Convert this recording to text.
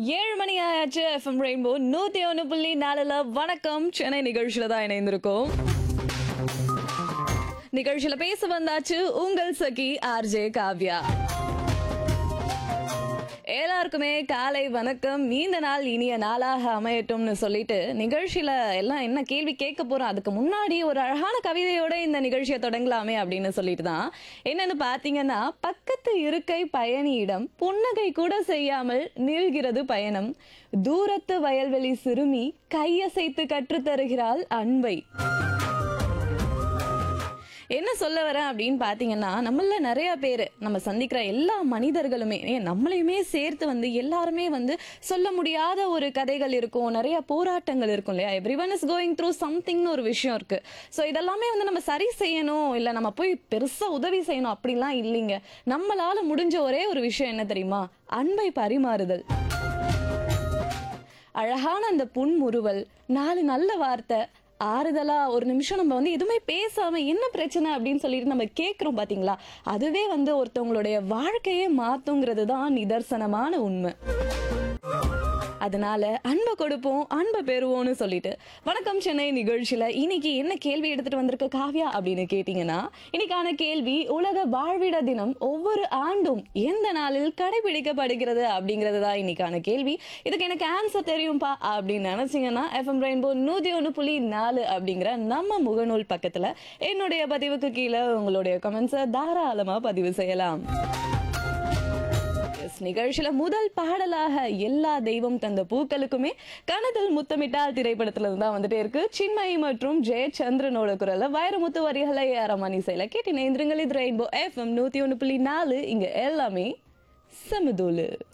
ஏழு மணி ஆயாச்சு FM rainbow நூத்தி ஒன்று புள்ளி நாலுல வணக்கம் சென்னை நிகழ்ச்சியில தான் இணைந்திருக்கோம் நிகழ்ச்சியில பேச வந்தாச்சு உங்கள் சகி ஆர்ஜே காவ்யா எல்லாருக்குமே காலை வணக்கம் இந்த நாள் இனிய நாளாக அமையட்டும்னு சொல்லிட்டு நிகழ்ச்சியில எல்லாம் என்ன கேள்வி கேட்க போறோம் அதுக்கு முன்னாடி ஒரு அழகான கவிதையோட இந்த நிகழ்ச்சியை தொடங்கலாமே அப்படின்னு சொல்லிட்டு தான் என்னன்னு பாத்தீங்கன்னா பக்கத்து இருக்கை பயணியிடம் புன்னகை கூட செய்யாமல் நீள்கிறது பயணம் தூரத்து வயல்வெளி சிறுமி கையசைத்து கற்றுத்தருகிறாள் அன்பை என்ன சொல்ல வரேன் அப்படின்னு பார்த்தீங்கன்னா நம்மள நிறைய பேர் நம்ம சந்திக்கிற எல்லா மனிதர்களுமே ஏன் நம்மளையுமே சேர்த்து வந்து எல்லாருமே வந்து சொல்ல முடியாத ஒரு கதைகள் இருக்கும் நிறைய போராட்டங்கள் இருக்கும் இல்லையா every one is going through சம்திங்னு ஒரு விஷயம் இருக்கு ஸோ இதெல்லாமே வந்து நம்ம சரி செய்யணும் இல்லை நம்ம போய் பெருசாக உதவி செய்யணும் அப்படிலாம் இல்லைங்க நம்மளால முடிஞ்ச ஒரே ஒரு விஷயம் என்ன தெரியுமா அன்பை பரிமாறுதல் அழகான அந்த புன்முறுவல் நாலு நல்ல வார்த்தை ஆறுதலா ஒரு நிமிஷம் நம்ம வந்து எதுவுமே பேசாம என்ன பிரச்சனை அப்படின்னு சொல்லிட்டு நம்ம கேட்குறோம் பாத்தீங்களா அதுவே வந்து ஒருத்தவங்களுடைய வாழ்க்கையே மாத்துங்கிறது தான் நிதர்சனமான உண்மை அதனால அன்பை கொடுப்போம் அன்பை பெறுவோம்னு சொல்லிட்டு வணக்கம் சென்னை நிகழ்ச்சியில இன்னைக்கு என்ன கேள்வி எடுத்துட்டு வந்திருக்க காவ்யா அப்படின்னு கேட்டீங்கன்னா இன்னைக்கான கேள்வி உலக வாழ்விட தினம் ஒவ்வொரு ஆண்டும் எந்த நாளில் கடைபிடிக்கப்படுகிறது அப்படிங்கிறது தான் இன்னைக்கான கேள்வி இதுக்கு எனக்கு ஆன்சர் தெரியும்பா அப்படின்னு நினைச்சீங்கன்னா எஃப்எம் ரெயின்போ நூத்தி ஒன்று புள்ளி நாலு அப்படிங்கிற நம்ம முகநூல் பக்கத்துல என்னுடைய பதிவுக்கு கீழே உங்களுடைய கமெண்ட்ஸை தாராளமா பதிவு செய்யலாம் எஸ் நிகழ்ச்சியில முதல் பாடலாக எல்லா தெய்வம் தந்த பூக்களுக்குமே கனதல் முத்தமிட்டால் திரைப்படத்துல இருந்து தான் வந்துட்டே இருக்கு சின்மயி மற்றும் ஜெயச்சந்திரனோட குரல்ல வைரமுத்து வரிகளை அரமணி செய்யல கேட்டு நேந்திரங்கள் இது ரெயின்போ எஃப்எம் நூத்தி ஒன்று புள்ளி நாலு இங்க எல்லாமே சமதூலு